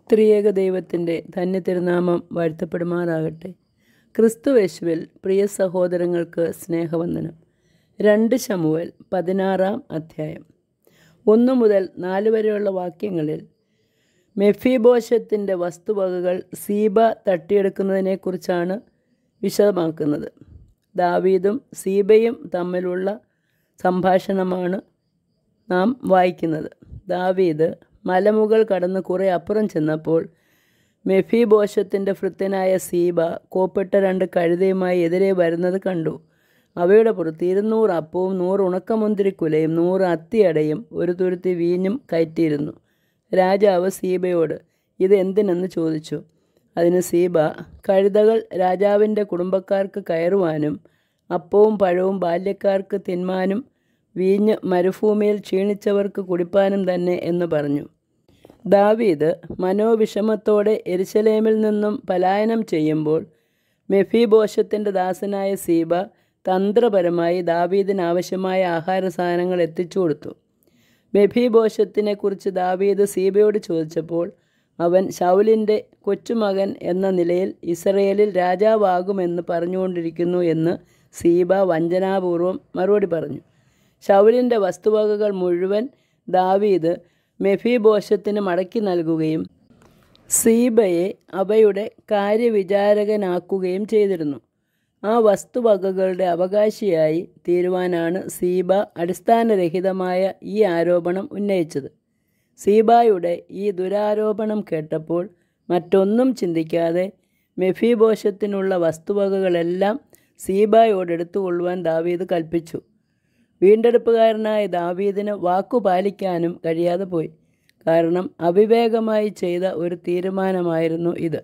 ത്രിയേക ദൈവത്തിൻ്റെ ധന്യതിരുനാമം വാഴ്ത്തപ്പെടുമാറാകട്ടെ ക്രിസ്തുവേശുവിൽ പ്രിയ സഹോദരങ്ങൾക്ക് സ്നേഹവന്ദനം രണ്ട് ശമുവൽ പതിനാറാം അധ്യായം ഒന്നു മുതൽ നാല് വരെയുള്ള വാക്യങ്ങളിൽ മെഫിബോഷത്തിൻ്റെ വസ്തുവകകൾ സീബ തട്ടിയെടുക്കുന്നതിനെക്കുറിച്ചാണ് വിശദമാക്കുന്നത് ദാവീദും സീബയും തമ്മിലുള്ള സംഭാഷണമാണ് നാം വായിക്കുന്നത് ദാവീദ് മലമുകൾ കടന്ന് കുറേ അപ്പുറം ചെന്നപ്പോൾ മെഫിബോഷത്തിൻ്റെ ഭൃത്യനായ സീബ കോപ്പിട്ട രണ്ട് കഴുതയുമായി എതിരെ വരുന്നത് കണ്ടു അവയുടെ പുറത്ത് ഇരുന്നൂറ് അപ്പവും നൂറ് ഉണക്കമുന്തിരിക്കുലയും നൂറ് അത്തിയടയും ഒരു തുരുത്തി വീഞ്ഞും കയറ്റിയിരുന്നു രാജാവ് സീബയോട് ഇത് എന്തിനെന്ന് ചോദിച്ചു അതിന് സീബ കഴുതകൾ രാജാവിൻ്റെ കുടുംബക്കാർക്ക് കയറുവാനും അപ്പവും പഴവും ബാല്യക്കാർക്ക് തിന്മാനും വീഞ്ഞ് മരുഭൂമിയിൽ ക്ഷീണിച്ചവർക്ക് കുടിപ്പാനും തന്നെ എന്ന് പറഞ്ഞു ദാവീദ് മനോവിഷമത്തോടെ എരുശലേമിൽ നിന്നും പലായനം ചെയ്യുമ്പോൾ മെഫിബോഷത്തിൻ്റെ ദാസനായ സീബ തന്ത്രപരമായി ദാവീദിന് ആവശ്യമായ ആഹാര സാധനങ്ങൾ എത്തിച്ചു കൊടുത്തു മെഫിബോഷത്തിനെ കുറിച്ച് ദാവീദ് സീബയോട് ചോദിച്ചപ്പോൾ അവൻ ശൗലിൻ്റെ കൊച്ചുമകൻ എന്ന നിലയിൽ ഇസ്രയേലിൽ രാജാവാകുമെന്ന് പറഞ്ഞുകൊണ്ടിരിക്കുന്നു എന്ന് സീബ വഞ്ചനാപൂർവം മറുപടി പറഞ്ഞു ശൗലിൻ്റെ വസ്തുവകകൾ മുഴുവൻ ദാവീദ് മെഫിബോഷത്തിന് മടക്കി നൽകുകയും സീബയെ അവയുടെ കാര്യവിചാരകനാക്കുകയും ചെയ്തിരുന്നു ആ വസ്തുവകകളുടെ അവകാശിയായി തീരുവാനാണ് സീബ അടിസ്ഥാനരഹിതമായ ഈ ആരോപണം ഉന്നയിച്ചത് സീബായുടെ ഈ ദുരാരോപണം കേട്ടപ്പോൾ മറ്റൊന്നും ചിന്തിക്കാതെ മെഫിബോഷത്തിനുള്ള വസ്തുവകകളെല്ലാം സീബായോട് എടുത്തുകൊള്ളുവാൻ ദാവീദ് കൽപ്പിച്ചു വീണ്ടെടുപ്പുകാരനായ ദാവീദിന് വാക്കു പാലിക്കാനും കഴിയാതെ പോയി കാരണം അവിവേകമായി ചെയ്ത ഒരു തീരുമാനമായിരുന്നു ഇത്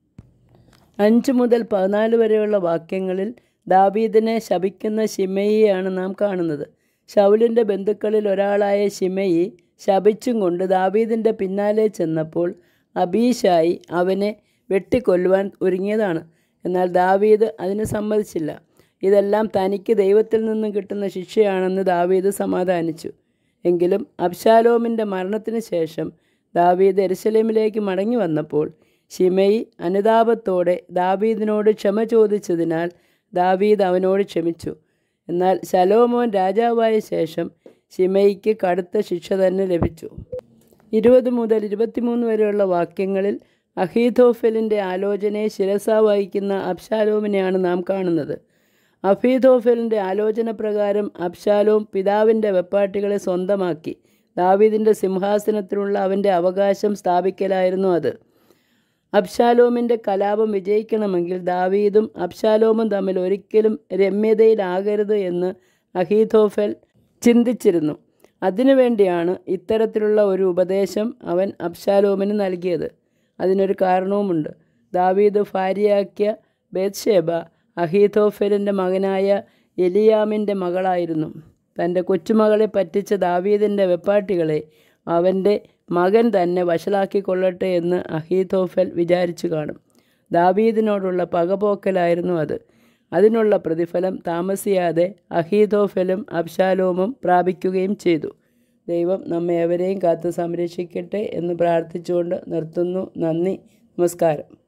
അഞ്ച് മുതൽ പതിനാല് വരെയുള്ള വാക്യങ്ങളിൽ ദാവീദിനെ ശപിക്കുന്ന ഷിമയിയാണ് നാം കാണുന്നത് ഷൗലിൻ്റെ ബന്ധുക്കളിൽ ഒരാളായ ഷിമയി ശപിച്ചും കൊണ്ട് ദാവീദിൻ്റെ പിന്നാലെ ചെന്നപ്പോൾ അബീഷായി അവനെ വെട്ടിക്കൊല്ലുവാൻ ഒരുങ്ങിയതാണ് എന്നാൽ ദാവീദ് അതിന് സമ്മതിച്ചില്ല ഇതെല്ലാം തനിക്ക് ദൈവത്തിൽ നിന്നും കിട്ടുന്ന ശിക്ഷയാണെന്ന് ദാവീദ് സമാധാനിച്ചു എങ്കിലും അബ്ശാലോമിൻ്റെ മരണത്തിന് ശേഷം ദാവീദ് എരുസലേമിലേക്ക് മടങ്ങി വന്നപ്പോൾ ഷിമയി അനുതാപത്തോടെ ദാവീദിനോട് ക്ഷമ ചോദിച്ചതിനാൽ ദാവീദ് അവനോട് ക്ഷമിച്ചു എന്നാൽ ശലോമോൻ രാജാവായ ശേഷം ഷിമയിക്ക് കടുത്ത ശിക്ഷ തന്നെ ലഭിച്ചു ഇരുപത് മുതൽ ഇരുപത്തിമൂന്ന് വരെയുള്ള വാക്യങ്ങളിൽ അഹീതോഫലിൻ്റെ ആലോചനയെ ശിരസ വഹിക്കുന്ന അബ്ശാലോമിനെയാണ് നാം കാണുന്നത് അഫീതോഫലിൻ്റെ ആലോചന പ്രകാരം അബ്ശാലോം പിതാവിൻ്റെ വെപ്പാട്ടികളെ സ്വന്തമാക്കി ദാവീദിൻ്റെ സിംഹാസനത്തിനുള്ള അവൻ്റെ അവകാശം സ്ഥാപിക്കലായിരുന്നു അത് അബ്ശാലോമിൻ്റെ കലാപം വിജയിക്കണമെങ്കിൽ ദാവീദും അബ്ശാലോമും തമ്മിൽ ഒരിക്കലും രമ്യതയിലാകരുത് എന്ന് അഹീതോഫൽ ചിന്തിച്ചിരുന്നു അതിനുവേണ്ടിയാണ് ഇത്തരത്തിലുള്ള ഒരു ഉപദേശം അവൻ അബ്ശാലോമിന് നൽകിയത് അതിനൊരു കാരണവുമുണ്ട് ദാവീദ് ഭാര്യയാക്കിയ ബേത്ഷേബ അഹീതോഫലിൻ്റെ മകനായ എലിയാമിൻ്റെ മകളായിരുന്നു തൻ്റെ കൊച്ചുമകളെ പറ്റിച്ച ദാവീദിൻ്റെ വെപ്പാട്ടികളെ അവൻ്റെ മകൻ തന്നെ വഷളാക്കിക്കൊള്ളട്ടെ എന്ന് അഹീതോഫൽ വിചാരിച്ചു കാണും ദാവീദിനോടുള്ള പകപോക്കലായിരുന്നു അത് അതിനുള്ള പ്രതിഫലം താമസിയാതെ അഹീതോഫലും അബ്ശാലോമും പ്രാപിക്കുകയും ചെയ്തു ദൈവം നമ്മെ എവരെയും കാത്തു സംരക്ഷിക്കട്ടെ എന്ന് പ്രാർത്ഥിച്ചുകൊണ്ട് നിർത്തുന്നു നന്ദി നമസ്കാരം